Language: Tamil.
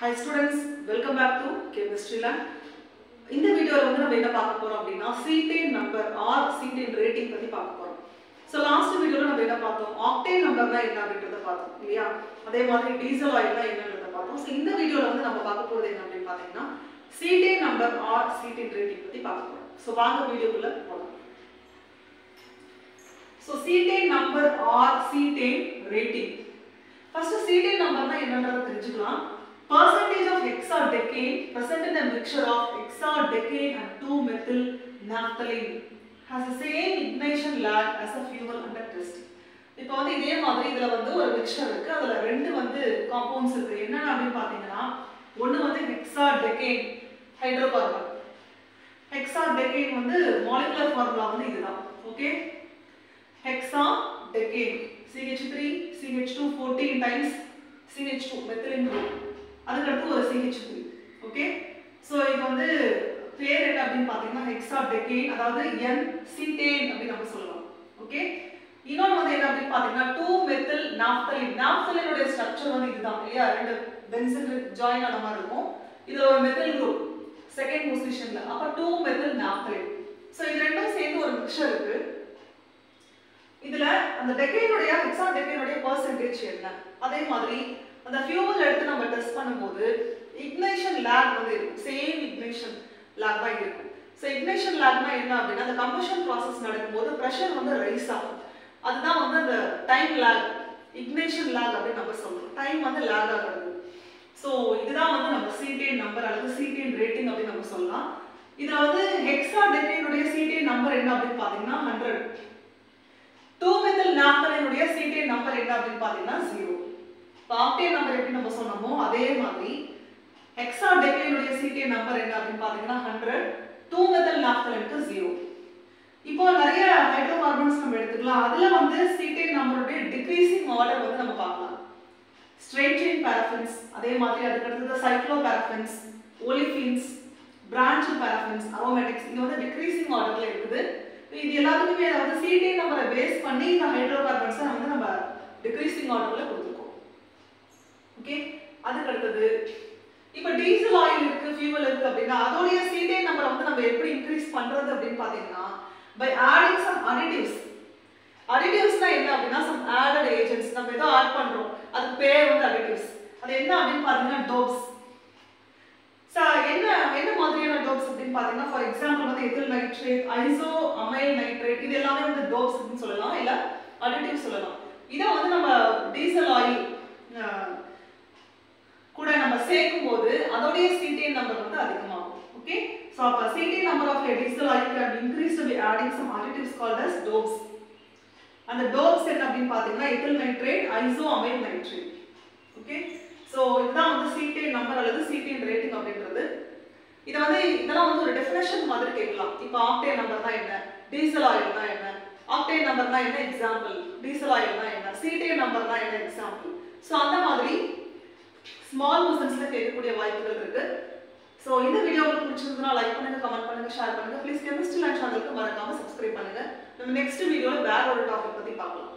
hi students welcome back to chemistry land இந்த வீடியோவில் வந்து நம்ம என்ன பார்க்க போறோம் அப்படின்னா cetane number or cetane rating பத்தி பார்க்க போறோம் ஸோ லாஸ்ட் வீடியோவில் நம்ம என்ன பார்த்தோம் ஆக்டேன் நம்பர்னா என்ன அப்படின்றத பார்த்தோம் இல்லையா அதே மாதிரி டீசல் ஆயில்னா என்னன்றத பார்த்தோம் ஸோ இந்த வீடியோவில் வந்து நம்ம பார்க்க போறது என்ன அப்படின்னு பார்த்தீங்கன்னா cetane number or cetane rating பத்தி பார்க்க போறோம் ஸோ வாங்க வீடியோக்குள்ள போகலாம் so cetane number or cetane rating first cetane நம்பர்னா என்னன்றதை தெரிஞ்சுக்கலாம் percentage of hexadecane present in a mixture of hexadecane and 2 methyl naphthalene has the same ignition lag as a fuel under test இப்போ வந்து இதே மாதிரி இதுல வந்து ஒரு மிக்சர் இருக்கு அதுல ரெண்டு வந்து காம்பவுண்ட்ஸ் இருக்கு என்னென்ன அப்படின்னு பாத்தீங்கன்னா ஒண்ணு வந்து ஹெக்ஸாடெகேன் ஹைட்ரோகார்பன் ஹெக்ஸாடெகேன் வந்து மாலிகுலர் ஃபார்முலா வந்து இதுதான் okay hexadecane CH3 CH2 14 times CH2 methylene group அதுக்கடுத்து ஒரு CH3 ஓகே ஸோ இது வந்து பேர் என்ன அப்படின்னு பார்த்தீங்கன்னா ஹெக்ஸாடெகேன் அதாவது என் சீட்டேன் அப்படின்னு நம்ம சொல்லலாம் ஓகே இன்னொன்று வந்து என்ன அப்படின்னு பார்த்தீங்கன்னா டூ மெத்தில் நாப்தலின் நாப்தலினுடைய ஸ்ட்ரக்சர் வந்து இதுதான் இல்லையா ரெண்டு பென்சில் ஜாயின் ஆன மாதிரி இருக்கும் இதுல ஒரு மெத்தில் குரூப் செகண்ட் பொசிஷன்ல அப்ப டூ மெத்தில் நாப்தலின் ஸோ இது ரெண்டும் சேர்ந்து ஒரு மிக்சர் இருக்கு இதுல அந்த டெக்கைனுடைய ஹெக்ஸா டெக்கைனுடைய பர்சன்டேஜ் என்ன அதே மாதிரி அந்த ஃபியூவல் எடுத்து நம்ம டெஸ்ட் பண்ணும்போது இக்னேஷன் லேக் வந்து இருக்கும் சேம் இக்னேஷன் லேக் தான் இருக்கும் ஸோ இக்னேஷன் லேக்னா என்ன அப்படின்னா அந்த கம்பஷன் ப்ராசஸ் நடக்கும்போது ப்ரெஷர் வந்து ரைஸ் ஆகும் அதுதான் வந்து அந்த டைம் லேக் இக்னேஷன் லேக் அப்படின்னு நம்ம சொல்றோம் டைம் வந்து லேக் ஆகிறது ஸோ இதுதான் வந்து நம்ம சீட்டேன் நம்பர் அல்லது சீட்டேன் ரேட்டிங் அப்படின்னு நம்ம சொல்லலாம் இதுல வந்து ஹெக்ஸா டெக்கைனுடைய சீட்டேன் நம்பர் என்ன அப்படின்னு பார்த்தீங்கன்னா ஹண்ட்ரட் டூ மெத்தில் நாப்தலினுடைய சீட்டேன் நம்பர் என்ன அப்படின்னு பார்த்தீங்கன்னா ஜீரோ இப்போ ஆக்டேன் நம்பர் எப்படி நம்ம சொன்னோமோ அதே மாதிரி ஹெக்ஸா டெக்கைனுடைய சீட்டேன் நம்பர் என்ன அப்படின்னு பார்த்தீங்கன்னா ஹண்ட்ரட் டூ மெத்தில் நாப்தலினுக்கு ஜீரோ இப்போ நிறைய ஹைட்ரோ கார்பன்ஸ் நம்ம எடுத்துக்கலாம் அதுல வந்து சீட்டேன் நம்பருடைய டிக்ரீசிங் ஆர்டர் வந்து நம்ம பார்க்கலாம் ஸ்ட்ரெயிட் செயின் பாராஃபின்ஸ் அதே மாதிரி அதுக்கு அடுத்தது cyclo paraffins olefins branch paraffins aromatics இது வந்து டிக்ரீசிங் ஆர்டர்ல இருக்குது இது எல்லாத்துக்குமே வந்து சீட்டேன் நம்பரை பேஸ் பண்ணி இந்த ஹைட்ரோ கார்பன்ஸை வந்து நம்ம டிக்ரீசிங் ஆர்டர்ல கொடுத்துருக்கோம் ஓகே அதுக்கு அடுத்தது இப்போ டீசல் ஆயில் இருக்கு ஃபியூவல் இருக்கு அப்படின்னா அதோடைய சீட்டேன் நம்பரை வந்து நம்ம எப்படி இன்க்ரீஸ் பண்றது அப்படின்னு பாத்தீங்கன்னா பை ஆடிங் சம் அடிட்டிவ்ஸ் அடிட்டிவ்ஸ்னா என்ன அப்படின்னா சம் ஆடட் ஏஜென்ட்ஸ் நம்ம ஏதோ ஆட் பண்றோம் அதுக்கு பேர் வந்து அடிட்டிவ்ஸ் அது என்ன அப்படின்னு பாத்தீங்கன்னா டோப்ஸ் என்ன என்ன மாதிரியான டோப்ஸ் அப்படின்னு பாத்தீங்கன்னா ஃபார் எக்ஸாம்பிள் வந்து ethyl nitrate iso amyl nitrate இது எல்லாமே வந்து டோப்ஸ் அப்படின்னு சொல்லலாம் இல்ல அடிட்டிவ் சொல்லலாம் இதை வந்து நம்ம டீசல் ஆயில் கூட நம்ம சேர்க்கும் போது அதோடைய சீட்டேன் நம்பர் வந்து அதிகமாகும் ஓகே ஸோ அப்போ cetane number of diesel oil can increase by adding some additives called as dopes அந்த டோப்ஸ் என்ன அப்படின்னு பார்த்தீங்கன்னா ethyl nitrate iso amyl nitrate okay so இதுதான் வந்து சீட்டேன் நம்பர் அல்லது சீட்டேன் ரேட்டிங் அப்படின்றது இதை வந்து இதெல்லாம் வந்து ஒரு டெஃபினேஷன் மாதிரி கேட்கலாம் இப்போ ஆக்டேன் நம்பர்னா என்ன டீசல் ஆயில்னா என்ன ஆக்டேன் நம்பர்னா என்ன எக்ஸாம்பிள் டீசல் ஆயில்னா என்ன சீட்டேன் நம்பர்னா என்ன எக்ஸாம்பிள் ஸோ அந்த மாதிரி ஸ்மால் கொஸ்டின்ஸ்ல கேட்கக்கூடிய வாய்ப்புகள் இருக்கு ஸோ இந்த வீடியோ உங்களுக்கு பிடிச்சிருந்தா லைக் பண்ணுங்க கமெண்ட் பண்ணுங்க ஷேர் பண்ணுங்க ப்ளீஸ் கெமிஸ்ட்ரி லேண்ட் சேனலுக்கு மறக்காம சப்ஸ்கிரைப் பண்ணுங்க நம்ம நெக்ஸ்ட் வீடியோல வேற ஒரு டாபிக் பத்தி பார்க்கலாம்